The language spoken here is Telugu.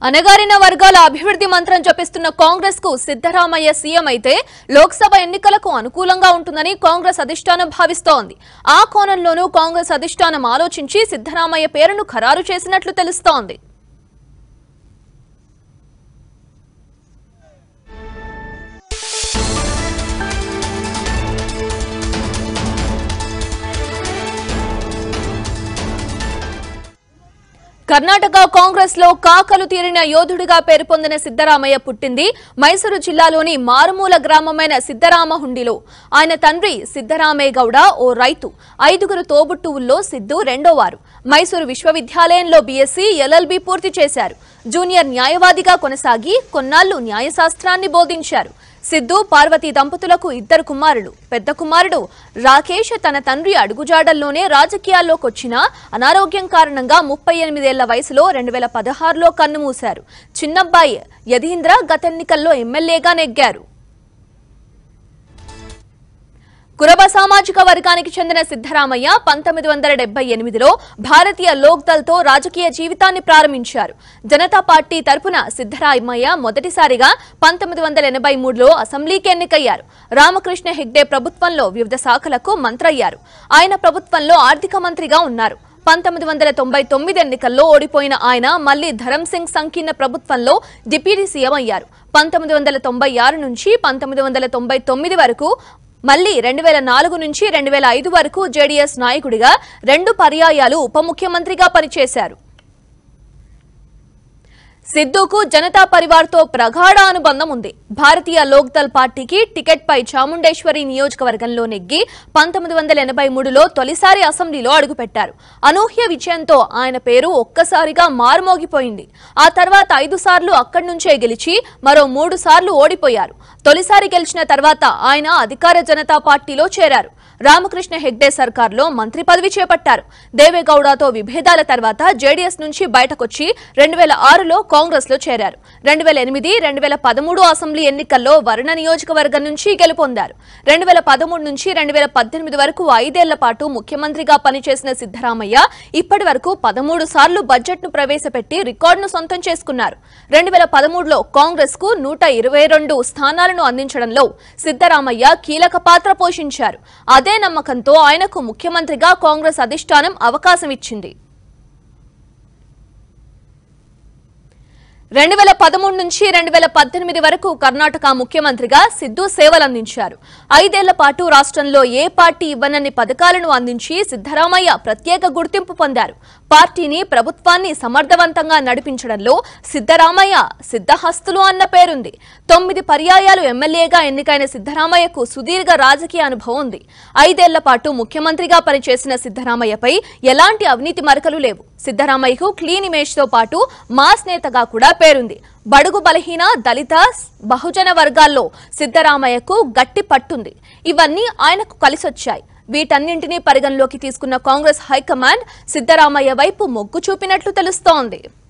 అనగారిన వర్గాల అభివృద్ధి మంత్రం జపిస్తున్న కాంగ్రెస్ కు సిద్దరామయ్య సీఎం అయితే లోక్సభ ఎన్నికలకు అనుకూలంగా ఉంటుందని కాంగ్రెస్ అధిష్టానం భావిస్తోంది ఆ కోణంలోనూ కాంగ్రెస్ అధిష్టానం ఆలోచించి సిద్దరామయ్య పేరును ఖరారు చేసినట్లు తెలుస్తోంది కర్ణాటక కాంగ్రెస్ లో కాకలు తీరిన యోధుడిగా పేరు పొందిన సిద్దరామయ్య పుట్టింది మైసూరు జిల్లాలోని మారుమూల గ్రామమైన సిద్దరామహుండిలో ఆయన తండ్రి సిద్దరామయ్య గౌడ ఓ రైతు ఐదుగురు తోబుట్టువుల్లో సిద్దు రెండోవారు మైసూరు విశ్వవిద్యాలయంలో బీఎస్సీ ఎల్ఎల్బి పూర్తి చేశారు జూనియర్ న్యాయవాదిగా కొనసాగి కొన్నాళ్లు న్యాయశాస్త్రాన్ని బోధించారు సిద్ధు పార్వతి దంపతులకు ఇద్దరు కుమారులు పెద్ద కుమారుడు రాకేష్ తన తండ్రి అడుగుజాడల్లోనే రాజకీయాల్లోకొచ్చిన అనారోగ్యం కారణంగా ముప్పై ఎనిమిదేళ్ల వయసులో రెండు వేల పదహారులో కన్నుమూశారు చిన్నబ్బాయి యధీంద్ర గత ఎన్నికల్లో ఎమ్మెల్యేగా నెగ్గారు కురబ సామాజిక వర్గానికి చెందిన సిద్దరామయ్య పంతొమ్మిది వందల డెబ్బై ఎనిమిదిలో భారతీయ లోక్దల్తో రాజకీయ జీవితాన్ని ప్రారంభించారు జనతా పార్టీ తరపున సిద్దరామయ్య మొదటిసారిగా పంతొమ్మిది వందల ఎనభై మూడులో అసెంబ్లీకి ఎన్నికయ్యారు రామకృష్ణ హెగ్డే ప్రభుత్వంలో వివిధ శాఖలకు మంత్రయ్యారు ఆయన ప్రభుత్వంలో ఆర్థిక మంత్రిగా ఉన్నారు పంతొమ్మిది వందల తొంభై తొమ్మిది ఎన్నికల్లో ఓడిపోయిన ఆయన మళ్లీ ధరం సింగ్ సంకీర్ణ ప్రభుత్వంలో డిప్యూటీ సీఎం అయ్యారు పంతొమ్మిది వందల తొంభై ఆరు నుంచి పంతొమ్మిది వందల తొంభై తొమ్మిది వరకు మళ్లీ రెండు వేల నాలుగు నుంచి రెండు వేల ఐదు వరకు జేడీఎస్ నాయకుడిగా రెండు పర్యాయాలు ఉప ముఖ్యమంత్రిగా పనిచేశారు సిద్ధుకు జనతా పరివార్తో ప్రగాఢ అనుబంధం ఉంది భారతీయ లోక్దల్ పార్టీకి టికెట్ పై చాముండేశ్వరి నియోజకవర్గంలో నెగ్గి పంతొమ్మిది వందల ఎనభై మూడులో తొలిసారి అసెంబ్లీలో అడుగుపెట్టారు అనూహ్య విజయంతో ఆయన పేరు ఒక్కసారిగా మారుమోగిపోయింది ఆ తర్వాత ఐదు సార్లు అక్కడి నుంచే గెలిచి మరో మూడు సార్లు ఓడిపోయారు తొలిసారి గెలిచిన తర్వాత ఆయన అధికార జనతా పార్టీలో చేరారు రామకృష్ణ హెగ్డే సర్కార్లో మంత్రి పదవి చేపట్టారు దేవేగౌడతో విభేదాల తర్వాత జేడీఎస్ నుంచి బయటకొచ్చి రెండు వేల ఆరులో కాంగ్రెస్ లో చేరారు రెండు వేల ఎనిమిది రెండు వేల పదమూడు అసెంబ్లీ ఎన్నికల్లో వరుణ నియోజకవర్గం నుంచి గెలుపొందారు రెండు వేల పదమూడు నుంచి రెండు వేల పద్దెనిమిది వరకు ఐదేళ్ల పాటు ముఖ్యమంత్రిగా పనిచేసిన సిద్దరామయ్య ఇప్పటి వరకు పదమూడు సార్లు బడ్జెట్ ను ప్రవేశపెట్టి రికార్డును సొంతం చేసుకున్నారు రెండు వేల పదమూడులో కాంగ్రెస్ కు నూట ఇరవై రెండు స్థానాలను అందించడంలో సిద్దరామయ్య కీలక పాత్ర పోషించారు అదే నమ్మకంతో ఆయనకు ముఖ్యమంత్రిగా కాంగ్రెస్ అధిష్టానం అవకాశం ఇచ్చింది రెండు వేల పదమూడు నుంచి రెండు వేల పద్దెనిమిది వరకు కర్ణాటక ముఖ్యమంత్రిగా సిద్ధు సేవలందించారు ఐదేళ్ల పాటు రాష్ట్రంలో ఏ పార్టీ ఇవ్వనన్ని పథకాలను అందించి సిద్దరామయ్య ప్రత్యేక గుర్తింపు పొందారు పార్టీని ప్రభుత్వాన్ని సమర్థవంతంగా నడిపించడంలో సిద్దరామయ్య సిద్ధహస్తులు అన్న పేరుంది తొమ్మిది పర్యాయాలు ఎమ్మెల్యేగా ఎన్నికైన సిద్దరామయ్యకు సుదీర్ఘ రాజకీయ అనుభవం ఉంది ఐదేళ్ల పాటు ముఖ్యమంత్రిగా పనిచేసిన సిద్దరామయ్యపై ఎలాంటి అవినీతి మరకలు లేవు సిద్దరామయ్యకు క్లీన్ ఇమేజ్ తో పాటు మాస్ నేతగా కూడా పేరుంది బడుగు బలహీన దళిత బహుజన వర్గాల్లో సిద్దరామయ్యకు గట్టి పట్టుంది ఇవన్నీ ఆయనకు కలిసొచ్చాయి వీటన్నింటినీ పరిగణలోకి తీసుకున్న కాంగ్రెస్ హైకమాండ్ సిద్దరామయ్య వైపు మొగ్గు చూపినట్లు తెలుస్తోంది